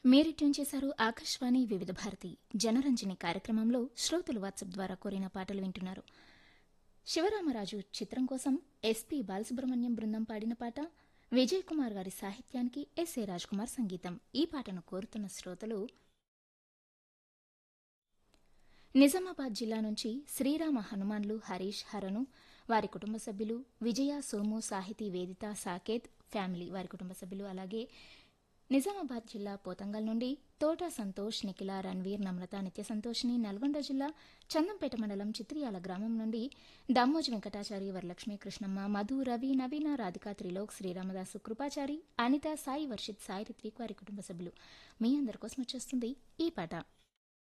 మీరు ట్యూన్ చేశారు ఆకాశవాణి వివిధ భారతి జనరంజని కార్యక్రమంలో శ్రోతలు వాట్సాప్ ద్వారా కోరిన పాటలు వింటున్నారు శివరామరాజు చిత్రం కోసం ఎస్పి బాలసుబ్రహ్మణ్యం బృందం పాడిన పాట విజయ్ కుమార్ గారి సాహిత్యానికి ఎస్ఏ కుమార్ సంగీతం ఈ పాటను కోరుతున్న శ్రోతలు నిజామాబాద్ జిల్లా నుంచి శ్రీరామ హనుమాన్లు హరీష్ హరను వారి కుటుంబ సభ్యులు విజయ సోము సాహితీ వేదిత సాకేత్ ఫ్యామిలీ వారి కుటుంబ సభ్యులు అలాగే నిజామాబాద్ జిల్లా పోతంగల్ నుండి తోట సంతోష్ నిఖిల రణ్వీర్ నమ్రత నిత్య సంతోష్ని నల్గొండ జిల్లా చందంపేట మండలం చిత్రియాల గ్రామం నుండి దమ్మోజి వెంకటాచారి వరలక్ష్మి కృష్ణమ్మ మధు రవి నవీన రాధిక త్రిలోక్ శ్రీరామదాసు కృపాచారి అనిత సాయి వర్షిత్ సాయి రిత్విక్ వారి కుటుంబ సభ్యులు మీ అందరి కోసం వచ్చేస్తుంది ఈ పాట